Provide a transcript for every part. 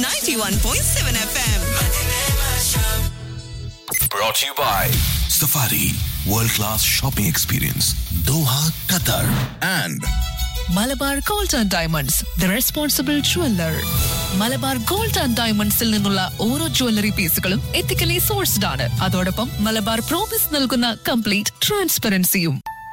91.7 FM. Brought to you by Safari World Class Shopping Experience Doha, Qatar and Malabar gold and diamonds the responsible jeweller Malabar gold and ഡയമണ്ട്സിൽ നിന്നുള്ള ഓരോ jewellery പീസുകളും ethically sourced ആണ് അതോടൊപ്പം Malabar promise നൽകുന്ന complete ട്രാൻസ്പെറൻസിയും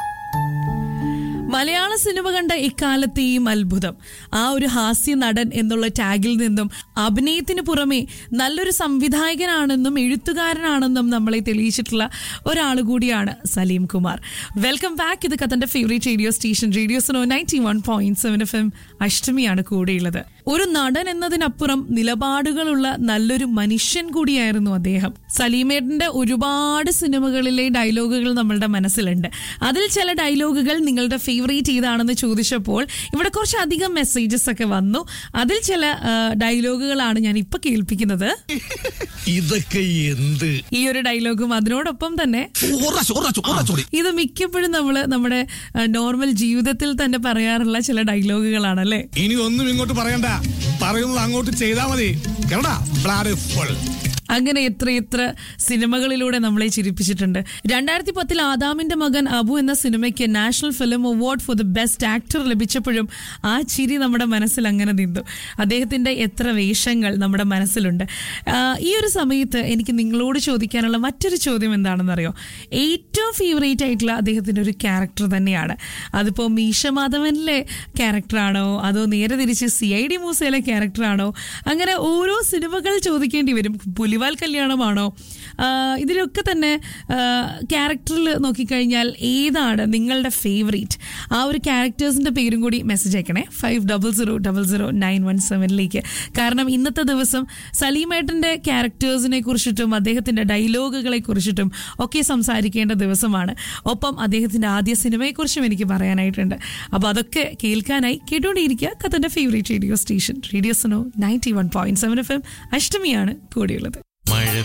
മലയാള സിനിമ കണ്ട ഇക്കാലത്തെയും അത്ഭുതം ആ ഒരു ഹാസ്യ നടൻ എന്നുള്ള ടാഗിൽ നിന്നും അഭിനയത്തിന് പുറമെ നല്ലൊരു സംവിധായകനാണെന്നും എഴുത്തുകാരനാണെന്നും നമ്മളെ തെളിയിച്ചിട്ടുള്ള ഒരാൾ കൂടിയാണ് സലീം കുമാർ വെൽക്കം ബാക്ക് ഇത് കത്തന്റെ ഫേവറേറ്റ് റേഡിയോ സ്റ്റേഷൻ റേഡിയോ സനോ ninety one point seven F M അഷ്ടമിയാണ് കൂടെയുള്ളത് ഒരു നടൻ എന്നതിനപ്പുറം നിലപാടുകളുള്ള നല്ലൊരു മനുഷ്യൻ കൂടിയായിരുന്നു അദ്ദേഹം സലീമേട്ടന്റെ ഒരുപാട് സിനിമകളിലെ ഡയലോഗുകൾ നമ്മളുടെ മനസ്സിലുണ്ട് അതിൽ ചില ഡയലോഗുകൾ നിങ്ങളുടെ ഫേവറേറ്റ് ഏതാണെന്ന് ചോദിച്ചപ്പോൾ ഇവിടെ കുറച്ചധികം മെസ്സേജസ് ഒക്കെ വന്നു അതിൽ ചില ആ, ഡയലോഗുകളാണ് ഞാൻ ഇപ്പൊ കേൾപ്പിക്കുന്നത് ഇതൊക്കെ എന്ത് ഈ ഒരു ഡയലോഗും അതിനോടൊപ്പം തന്നെ ഉറച്ചു ഉറച്ചു ഉറച്ചോടി ഇത് മിക്കപ്പോഴും നമ്മൾ നമ്മുടെ നോർമൽ ജീവിതത്തിൽ തന്നെ പറയാറുള്ള ചില ഡയലോഗുകളാണ് അല്ലേ ഇനി ഒന്നും ഇങ്ങോട്ട് പറയണ്ട പറയുന്നത് അങ്ങോട്ട് ചെയ്താ മതി കേരള ബ്ലാഡ് ഫുൾ അങ്ങനെ എത്ര എത്ര സിനിമകളിലൂടെ നമ്മളെ ചിരിപ്പിച്ചിട്ടുണ്ട് രണ്ടായിരത്തി പത്തിൽ ആദാമിന്റെ മകൻ അബു എന്ന സിനിമയ്ക്ക് national film award for the best actor ലഭിച്ചപ്പോഴും ആ ചിരി നമ്മുടെ മനസ്സിൽ അങ്ങനെ നിന്നു അദ്ദേഹത്തിന്റെ എത്ര വേഷങ്ങൾ നമ്മുടെ മനസ്സിലുണ്ട് ആ, ഈ ഒരു സമയത്ത് എനിക്ക് നിങ്ങളോട് ചോദിക്കാനുള്ള മറ്റൊരു ചോദ്യം എന്താണെന്നറിയോ ഏറ്റവും ഫേവറേറ്റ് ആയിട്ടുള്ള അദ്ദേഹത്തിന്റെ ഒരു ക്യാരക്ടർ തന്നെയാണ് അതിപ്പോ മീശ മാധവനിലെ ക്യാരക്ടറാണോ അതോ നേരെ തിരിച്ച് സി ഐ ഡി മൂസയിലെ ക്യാരക്ടറാണോ അങ്ങനെ ഓരോ സിനിമകൾ ചോദിക്കേണ്ടി വരും പുലിവാൽ കല്യാണമാണോ ആ, ഇതിലൊക്കെ തന്നെ ക്യാരക്ടറിൽ നോക്കിക്കഴിഞ്ഞാൽ ഏതാണ് നിങ്ങളുടെ ഫേവറേറ്റ് ആ ഒരു ക്യാരക്ടേഴ്സിന്റെ പേരും കൂടി മെസ്സേജ് അയക്കണേ five double zero double zero nine one സെവനിലേക്ക് കാരണം ഇന്നത്തെ ദിവസം സലീമേട്ടന്റെ ക്യാരക്ടേഴ്സിനെ കുറിച്ചിട്ടും അദ്ദേഹത്തിന്റെ ഡയലോഗുകളെ കുറിച്ചിട്ടും ഒക്കെ സംസാരിക്കേണ്ട ദിവസമാണ് ഒപ്പം അദ്ദേഹത്തിന്റെ ആദ്യ സിനിമയെക്കുറിച്ചും എനിക്ക് പറയാനായിട്ടുണ്ട് അപ്പോൾ അതൊക്കെ കേൾക്കാനായി കേട്ടുകൊണ്ടേയിരിക്കുക കത്തന്റെ ഫേവറേറ്റ് റേഡിയോ സ്റ്റേഷൻ റേഡിയോ സനോ ninety one point seven F M അഷ്ടമിയാണ് കൂടിയുള്ളത്